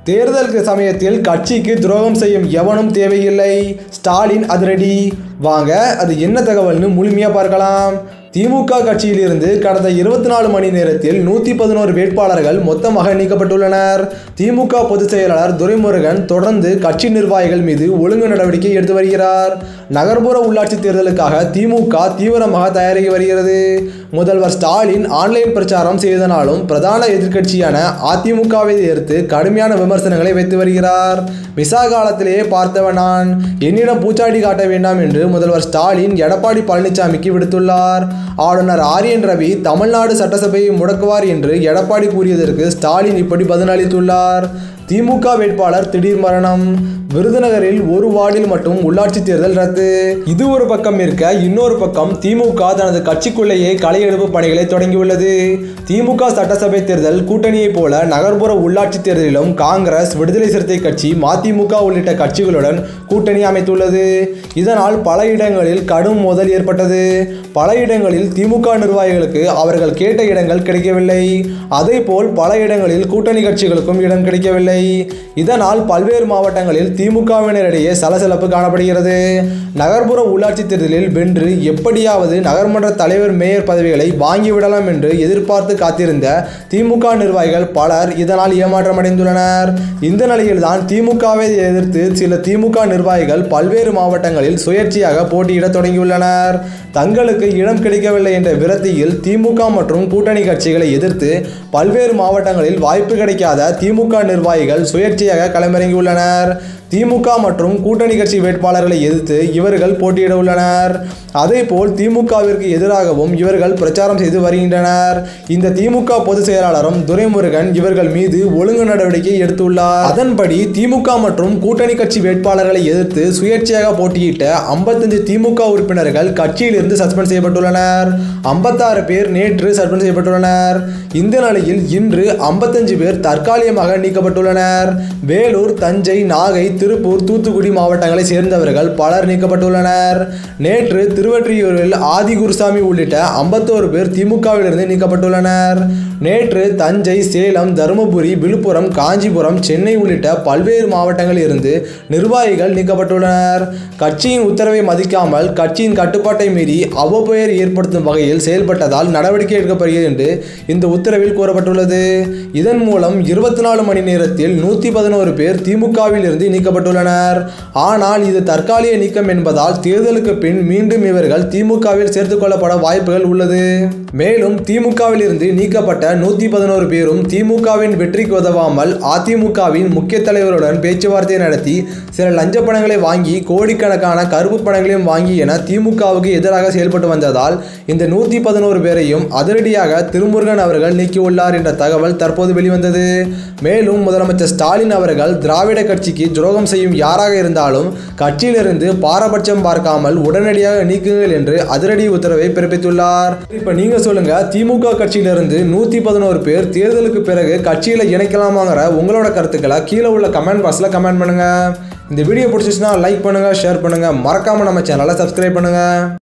தேர்தல் சமயத்தில் கட்சிக்கு துரோகம் செய்யும் எவனும் தேவையில்லை ஸ்டாலின் அதிரடி வாங்க அது என்ன தகவல்னு முழுமையாக பார்க்கலாம் திமுக கட்சியிலிருந்து கடந்த இருபத்தி நாலு மணி நேரத்தில் நூற்றி பதினோரு வேட்பாளர்கள் மொத்தமாக நீக்கப்பட்டுள்ளனர் திமுக பொதுச் செயலாளர் துரைமுருகன் தொடர்ந்து கட்சி நிர்வாகிகள் மீது ஒழுங்கு நடவடிக்கை எடுத்து வருகிறார் நகர்ப்புற உள்ளாட்சி தேர்தலுக்காக திமுக தீவிரமாக தயாரித்து வருகிறது முதல்வர் ஸ்டாலின் ஆன்லைன் பிரச்சாரம் செய்தனாலும் பிரதான எதிர்க்கட்சியான அதிமுகவை எதிர்த்து கடுமையான விமர்சனங்களை வைத்து வருகிறார் மிசா காலத்திலேயே பார்த்தவன் நான் என்னிடம் பூச்சாடி காட்ட வேண்டாம் என்று முதல்வர் ஸ்டாலின் எடப்பாடி பழனிசாமிக்கு விடுத்துள்ளார் ஆளுநர் ஆரியன் ரவி தமிழ்நாடு சட்டசபையை முடக்குவார் என்று எடப்பாடி கூறியதற்கு ஸ்டாலின் இப்படி பதிலளித்துள்ளார் திமுக வேட்பாளர் திடீர் மரணம் விருதுநகரில் ஒரு வார்டில் மட்டும் உள்ளாட்சி தேர்தல் ரத்து இது ஒரு பக்கம் இருக்க இன்னொரு பக்கம் திமுக தனது கட்சிக்குள்ளேயே களையெடுப்பு பணிகளை தொடங்கியுள்ளது திமுக சட்டசபை தேர்தல் கூட்டணியைப் போல நகர்ப்புற உள்ளாட்சி தேர்தலிலும் காங்கிரஸ் விடுதலை சிறுத்தை கட்சி மதிமுக உள்ளிட்ட கட்சிகளுடன் கூட்டணி அமைத்துள்ளது இதனால் பல இடங்களில் கடும் மோதல் ஏற்பட்டது பல இடங்களில் திமுக நிர்வாகிகளுக்கு அவர்கள் கேட்ட இடங்கள் கிடைக்கவில்லை அதேபோல் பல இடங்களில் கூட்டணி கட்சிகளுக்கும் இடம் கிடைக்கவில்லை இதனால் பல்வேறு மாவட்டங்களில் திமுகவினரிடையே சலசலப்பு காணப்படுகிறது நகர்ப்புற உள்ளாட்சி தேர்தலில் வென்று எப்படியாவது நகர்மன்ற தலைவர் மேயர் பதவிகளை வாங்கிவிடலாம் என்று எதிர்பார்த்து காத்திருந்த திமுக நிர்வாகிகள் பலர் இதனால் ஏமாற்றமடைந்துள்ளனர் இந்த நிலையில்தான் திமுகவை எதிர்த்து சில திமுக நிர்வாகிகள் பல்வேறு மாவட்டங்களில் சுயேட்சையாக போட்டியிட தொடங்கியுள்ளனர் தங்களுக்கு இடம் கிடைக்கவில்லை என்ற விரத்தியில் திமுக மற்றும் கூட்டணி கட்சிகளை எதிர்த்து பல்வேறு மாவட்டங்களில் வாய்ப்பு கிடைக்காத திமுக நிர்வாகிகள் சுயேட்சையாக களமிறங்கியுள்ளனர் திமுக மற்றும் கூட்டணி கட்சி வேட்பாளர்களை எதிர்த்து இவர்கள் போட்டியிட உள்ளனர் அதேபோல் திமுகவிற்கு எதிராகவும் இவர்கள் பிரச்சாரம் செய்து வருகின்றனர் இந்த திமுக பொதுச் செயலாளரும் துரைமுருகன் இவர்கள் மீது ஒழுங்கு நடவடிக்கை எடுத்துள்ளார் அதன்படி திமுக மற்றும் கூட்டணி கட்சி வேட்பாளர்களை எதிர்த்து சுயேட்சையாக போட்டியிட்ட ஐம்பத்தஞ்சு திமுக உறுப்பினர்கள் கட்சியிலிருந்து சஸ்பெண்ட் செய்யப்பட்டுள்ளனர் ஐம்பத்தாறு பேர் நேற்று சஸ்பெண்ட் செய்யப்பட்டுள்ளனர் இந்த நிலையில் இன்று ஐம்பத்தஞ்சு பேர் தற்காலிகமாக நீக்கப்பட்டுள்ளனர் வேலூர் தஞ்சை நாகை திருப்பூர் தூத்துக்குடி மாவட்டங்களை சேர்ந்தவர்கள் பலர் நீக்கப்பட்டுள்ளனர் நேற்று திருவற்றியூரில் ஆதி குருசாமி உள்ளிட்ட ஐம்பத்தோரு பேர் திமுகவிலிருந்து நீக்கப்பட்டுள்ளனர் நேற்று தஞ்சை சேலம் தருமபுரி விழுப்புரம் காஞ்சிபுரம் சென்னை உள்ளிட்ட பல்வேறு மாவட்டங்களில் இருந்து நிர்வாகிகள் நீக்கப்பட்டுள்ளனர் கட்சியின் உத்தரவை மதிக்காமல் கட்சியின் கட்டுப்பாட்டை மீறி அவ்வப்பெயர் ஏற்படுத்தும் வகையில் செயல்பட்டதால் நடவடிக்கை எடுக்கப்படுகிறது என்று இந்த உத்தரவில் கூறப்பட்டுள்ளது இதன் மூலம் இருபத்தி நாலு மணி நேரத்தில் நூற்றி பதினோரு பேர் திமுகவில் இருந்து நீக்கப்பட்டுள்ளனர் ஆனால் இது தற்காலிக நீக்கம் என்பதால் தேர்தலுக்கு பின் மீண்டும் இவர்கள் திமுகவில் சேர்த்துக் கொள்ளப்பட வாய்ப்புகள் உள்ளது மேலும் திமுகவில் இருந்து நீக்கப்பட்ட நூற்றி பதினோரு பேரும் திமுகவின் வெற்றிக்கு உதவாமல் அதிமுகவின் முக்கிய தலைவருடன் பேச்சுவார்த்தை நடத்தி சில லஞ்ச பணங்களை வாங்கி கோடிக்கணக்கான கருப்பு பணங்களையும் வாங்கி என திமுகவுக்கு எதிராக செயல்பட்டு வந்ததால் இந்த நூற்றி பதினோரு பேரையும் அதிரடியாக திருமுருகன் அவர்கள் நீக்கியுள்ளார் என்ற தகவல் தற்போது வெளிவந்தது மேலும் முதலமைச்சர் ஸ்டாலின் அவர்கள் திராவிட கட்சிக்கு துரோகம் செய்யும் யாராக இருந்தாலும் கட்சியிலிருந்து பாரபட்சம் பார்க்காமல் உடனடியாக நீக்குங்கள் என்று அதிரடி உத்தரவை பிறப்பித்துள்ளார் இப்ப நீங்க சொல்லுங்க திமுக கட்சியிலிருந்து நூத்தி பதினோரு பேர் தேர்தலுக்கு பிறகு கட்சியில இணைக்கலாமாங்கிற உங்களோட கருத்துக்களை கீழே உள்ள கமெண்ட் பாக்ஸ்ல கமெண்ட் பண்ணுங்க இந்த வீடியோ பிடிச்சிச்சுன்னா லைக் பண்ணுங்க ஷேர் பண்ணுங்க மறக்காம நம்ம சேனலை சப்ஸ்கிரைப் பண்ணுங்க